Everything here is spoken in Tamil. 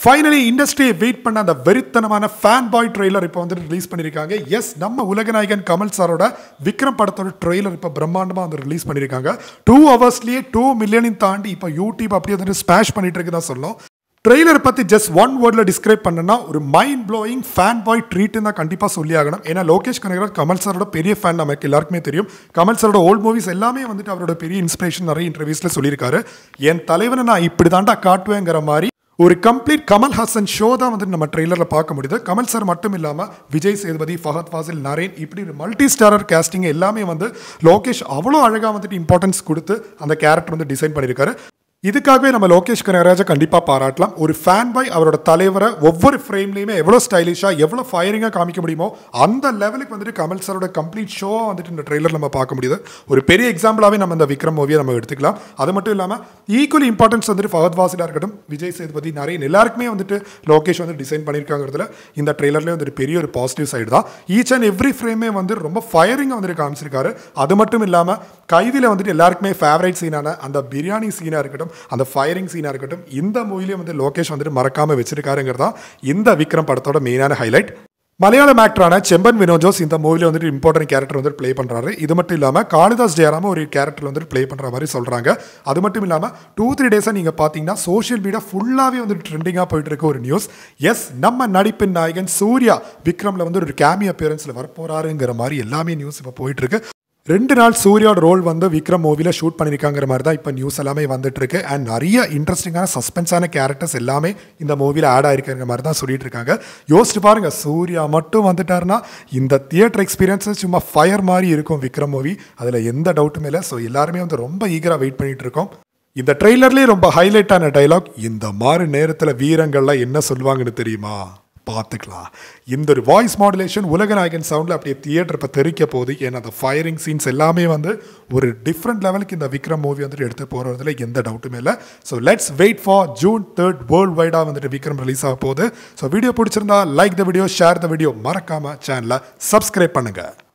ஃபைனலி இண்டஸ்ட்ரியை வெயிட் பண்ண அந்த வெறித்தனமான ஃபேன் பாய் ட்ரெய்லர் இப்போ வந்து ரிலீஸ் பண்ணியிருக்காங்க எஸ் நம்ம உலகநாயகன் கமல் சாரோட விக்ரம் படத்தோட ட்ரெய்லர் இப்போ பிரம்மாண்டமாக வந்து ரிலீஸ் பண்ணியிருக்காங்க டூ ஹவர்ஸ்லேயே டூ மில்லியனையும் தாண்டி இப்போ யூடியூப் அப்படியே வந்து ஸ்மாஷ் பண்ணிட்டு இருக்கு தான் சொல்லணும் ட்ரெய்லர் பற்றி ஜஸ்ட் ஒன் வேர்டில் டிஸ்கிரைப் பண்ணனா ஒரு மைண்ட் ப்ளோயிங் ஃபேன் பாய் ட்ரீட்னு தான் கண்டிப்பாக சொல்லி ஆகணும் ஏன்னா லோகேஷ் கனகராஜ் கமல் சாரோட பெரிய ஃபேன் நமக்கு எல்லாருக்குமே தெரியும் கமல் சாரோட ஓல்ட் மூவிஸ் எல்லாமே வந்துட்டு அவரோட பெரிய இன்ஸ்பிரேஷன் நிறைய இன்டர்வியூஸில் சொல்லியிருக்காரு என் தலைவனை நான் இப்படி தாண்டா காட்டுவேங்கிற மாதிரி ஒரு கம்ப்ளீட் கமல் ஹாசன் ஷோ தான் வந்து நம்ம ட்ரெய்லரில் பார்க்க முடியுது கமல் சார் மட்டும் இல்லாமல் விஜய் சேதுபதி ஃபஹத் ஃபாசில் நரேன் இப்படி ஒரு மல்டி ஸ்டாரர் கேஸ்டிங் எல்லாமே வந்து லோகேஷ் அவ்வளோ அழகாக வந்துட்டு இம்பார்ட்டன்ஸ் கொடுத்து அந்த கேரக்டர் வந்து டிசைன் பண்ணியிருக்காரு இதுக்காகவே நம்ம லோகேஷ் கனகராஜை கண்டிப்பாக பாராட்டலாம் ஒரு ஃபேன் பாய் அவரோட தலைவரை ஒவ்வொரு ஃப்ரேம்லையுமே எவ்வளோ ஸ்டைலிஷாக எவ்வளோ ஃபயரிங்காக காமிக்க முடியுமோ அந்த லெவலுக்கு வந்துட்டு கமல் சாரோட கம்ப்ளீட் ஷோவாக வந்துட்டு இந்த ட்ரெய்லர் நம்ம பார்க்க முடியுது ஒரு பெரிய எக்ஸாம்பிளாகவே நம்ம இந்த விக்ரம் மூவியை நம்ம எடுத்துக்கலாம் அது மட்டும் இல்லாமல் ஈக்குவலி இம்பார்ட்டன்ஸ் வந்துட்டு ஃபகத் வாசிலாக இருக்கட்டும் விஜய் சேதுபதி நிறைய எல்லாருக்குமே வந்துட்டு லோகேஷ் வந்து டிசைன் பண்ணியிருக்காங்கிறதுல இந்த ட்ரெய்லர்லேயே வந்துட்டு பெரிய ஒரு பாசிட்டிவ் சைடு தான் ஈச் அண்ட் எவ்ரி ஃப்ரேமே வந்து ரொம்ப ஃபயரிங்காக வந்துட்டு காமிச்சிருக்காரு அது மட்டும் இல்லாமல் கைதியில் வந்துட்டு எல்லாருக்குமே ஃபேவரட் சீனான அந்த பிரியாணி சீனாக இருக்கட்டும் அந்த ஃபயரிங் சீனாக இருக்கட்டும் இந்த மூவிலே வந்து லோகேஷ் வந்துட்டு மறக்காமல் வச்சிருக்காருங்கிறது தான் இந்த விக்ரம் படத்தோட மெயினான ஹைலைட் மலையாளம் ஆக்டரான செம்பன் வினோத் ஜோஸ் இந்த மூவியில் வந்துட்டு இம்பார்ட்டன்ட் கேரக்டர் வந்து ப்ளே பண்ணுறாரு இது மட்டும் இல்லாமல் காளிதாஸ் ஜெயராம ஒரு கேரக்டர் வந்துட்டு ப்ளே பண்ணுற மாதிரி சொல்கிறாங்க அது மட்டும் இல்லாமல் டூ த்ரீ டேஸாக நீங்கள் பார்த்தீங்கன்னா சோஷியல் மீடியா ஃபுல்லாகவே வந்து ட்ரெண்டிங்காக போயிட்டு இருக்க ஒரு நியூஸ் எஸ் நம்ம நடிப்பின் நாயகன் சூர்யா விக்ரமில் வந்து ஒரு கேமி அப்பியரன்ஸில் வரப்போறாருங்கிற மாதிரி எல்லாமே நியூஸ் இப்போ போயிட்டு இருக்கு ரெண்டு நாள் சூர்யாவோட ரோல் வந்து விக்ரம் மூவியில் ஷூட் பண்ணியிருக்காங்கிற மாதிரி தான் இப்போ நியூஸ் எல்லாமே வந்துட்டு இருக்கு அண்ட் நிறைய இன்ட்ரெஸ்டிங்கான சஸ்பென்ஸான கேரக்டர்ஸ் எல்லாமே இந்த மூவியில் ஆட் ஆயிருக்கிற மாதிரி தான் சொல்லிட்டு இருக்காங்க யோசிச்சு பாருங்க சூர்யா மட்டும் வந்துட்டாருன்னா இந்த தியேட்டர் எக்ஸ்பீரியன்ஸஸ் சும்மா ஃபயர் மாதிரி இருக்கும் விக்ரம் மூவி அதில் எந்த டவுட்டுமே இல்லை ஸோ எல்லாருமே வந்து ரொம்ப ஈகராக வெயிட் பண்ணிட்டு இருக்கோம் இந்த ட்ரெய்லர்லேயே ரொம்ப ஹைலைட்டான டைலாக் இந்த மாதிரி நேரத்தில் வீரங்கள்லாம் என்ன சொல்லுவாங்கன்னு தெரியுமா பார்த்துக்கலாம் இந்த ஒரு வாய்ஸ் மாடுலேஷன் உலகநாயகன் சவுண்டில் அப்படியே தியேட்டர் இப்போ தெரிக்க போகுது ஏன்னா அந்த ஃபயரிங் சீன்ஸ் எல்லாமே வந்து ஒரு டிஃப்ரெண்ட் லெவலுக்கு இந்த விக்ரம் மூவி வந்துட்டு எடுத்து போகிறதுல எந்த டவுட்டுமே இல்லை so let's wait for June third world வைடாக வந்துட்டு விக்ரம் ரிலீஸ் ஆக போகுது ஸோ வீடியோ பிடிச்சிருந்தா like the video share the video மறக்காமல் சேனலை சப்ஸ்கிரைப் பண்ணுங்கள்